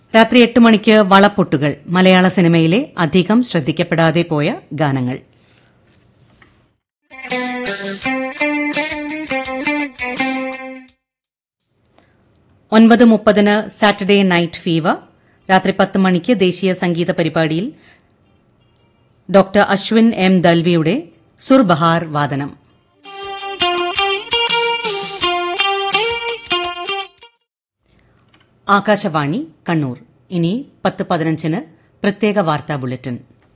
രാത്രി എട്ട് മണിക്ക് വളപ്പൊട്ടുകൾ മലയാള സിനിമയിലെ അധികം ശ്രദ്ധിക്കപ്പെടാതെ പോയ ഗാനങ്ങൾ ഒൻപത് മുപ്പതിന് സാറ്റർഡേ നൈറ്റ് ഫീവർ രാത്രി പത്ത് മണിക്ക് ദേശീയ സംഗീത പരിപാടിയിൽ ഡോക്ടർ അശ്വിൻ എം ദൽവിയുടെ സുർബഹാർ വാദനം ആകാശവാണി കണ്ണൂർ ഇനി പത്ത് പതിനഞ്ചിന് പ്രത്യേക വാർത്താ ബുള്ളറ്റിൻ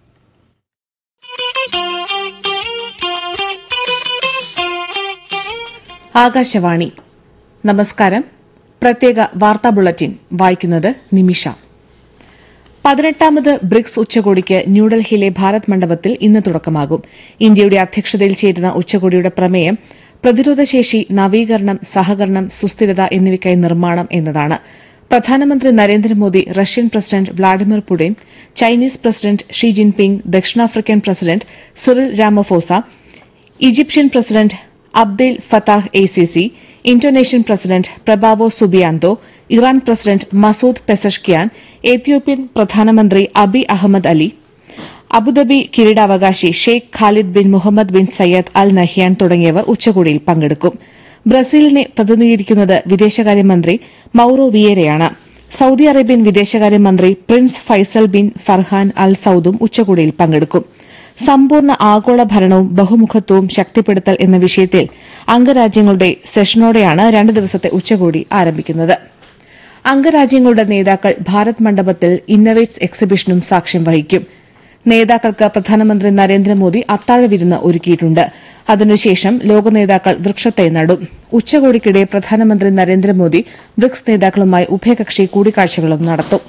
ആകാശവാണി നമസ്കാരം പ്രത്യേക വാർത്താ ബുള്ളറ്റിൻ വായിക്കുന്നത് നിമിഷ പതിനെട്ടാമത് ബ്രിക്സ് ഉച്ചകോടിക്ക് ന്യൂഡൽഹിയിലെ ഭാരത് മണ്ഡപത്തിൽ ഇന്ന് തുടക്കമാകും ഇന്ത്യയുടെ അധ്യക്ഷതയിൽ ചേരുന്ന ഉച്ചകോടിയുടെ പ്രമേയം പ്രതിരോധശേഷി നവീകരണം സഹകരണം സുസ്ഥിരത എന്നിവയ്ക്കായി നിർമ്മാണം എന്നതാണ് പ്രധാനമന്ത്രി Narendra Modi Russian president Vladimir Putin Chinese president Xi Jinping ദക്ഷിണാഫ്രിക്കൻ president Cyril Ramaphosa Egyptian president Abdel Fattah el Sisi Indonesian president Prabowo Subianto Iran president Masoud Pezeshkian Ethiopian പ്രധാനമന്ത്രി അബി അഹമ്മദ് അലി അബുദാബി കിരീടാവകാശി Sheikh Khalid bin Mohamed bin Zayed Al Nahyan തുടങ്ങിയവർ ഉച്ചകോടിയിൽ പങ്കെടുക്കും ബ്രസീലിനെ പ്രതിനിധീകരിക്കുന്നത് വിദേശകാര്യമന്ത്രി Mauro വിയേരയാണ് Saudi Arabian വിദേശകാര്യമന്ത്രി prince Faisal bin Farhan Al സൌദും ഉച്ചകോടിയിൽ പങ്കെടുക്കും സമ്പൂർണ്ണ ആഗോള ഭരണവും ബഹുമുഖത്വവും ശക്തിപ്പെടുത്തൽ എന്ന വിഷയത്തിൽ അംഗരാജ്യങ്ങളുടെ സെഷനോടെയാണ് രണ്ട് ദിവസത്തെ ഉച്ചകോടി ആരംഭിക്കുന്നത് അംഗരാജ്യങ്ങളുടെ നേതാക്കൾ ഭാരത് മണ്ഡപത്തിൽ ഇന്നവേറ്റ്സ് എക്സിബിഷനും സാക്ഷ്യം വഹിക്കും നേതാക്കൾക്ക് പ്രധാനമന്ത്രി നരേന്ദ്രമോദി അത്താഴ വിരുന്ന് ഒരുക്കിയിട്ടുണ്ട് അതിനുശേഷം ലോക നേതാക്കൾ വൃക്ഷത്തൈ നടും ഉച്ചകോടിക്കിടെ പ്രധാനമന്ത്രി നരേന്ദ്രമോദി ബ്രിക്സ് നേതാക്കളുമായി ഉഭയകക്ഷി കൂടിക്കാഴ്ചകളും നടത്തും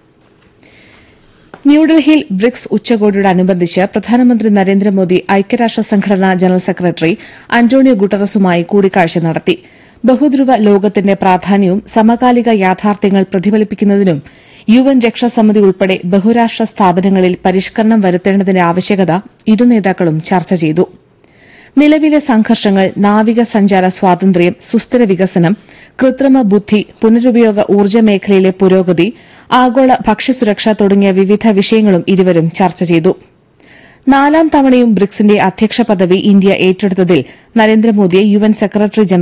ന്യൂഡൽഹിയിൽ ബ്രിക്സ് ഉച്ചകോടിയോടനുബന്ധിച്ച് പ്രധാനമന്ത്രി നരേന്ദ്രമോദി ഐക്യരാഷ്ട്ര സംഘടനാ ജനറൽ സെക്രട്ടറി അന്റോണിയോ ഗുട്ടറസുമായി കൂടിക്കാഴ്ച നടത്തി ബഹുധ്രുവ ലോകത്തിന്റെ പ്രാധാന്യവും സമകാലിക യാഥാർത്ഥ്യങ്ങൾ പ്രതിഫലിപ്പിക്കുന്നതിനും യു എൻ രക്ഷാസമിതി ഉൾപ്പെടെ ബഹുരാഷ്ട്ര സ്ഥാപനങ്ങളിൽ പരിഷ്കരണം വരുത്തേണ്ടതിന്റെ ആവശ്യകത ഇരു നേതാക്കളും ചർച്ച ചെയ്തു നിലവിലെ സംഘർഷങ്ങൾ നാവിക സഞ്ചാര സ്വാതന്ത്ര്യം സുസ്ഥിര വികസനം കൃത്രിമ ബുദ്ധി പുനരുപയോഗ ഊർജ്ജ മേഖലയിലെ പുരോഗതി ആഗോള ഭക്ഷ്യസുരക്ഷ തുടങ്ങിയ വിവിധ വിഷയങ്ങളും ഇരുവരും ചർച്ച ചെയ്തു നാലാം തവണയും ബ്രിക്സിന്റെ അധ്യക്ഷ പദവി ഇന്ത്യ ഏറ്റെടുത്തതിൽ നരേന്ദ്രമോദിയെ യു എൻ സെക്രട്ടറി ജനറൽ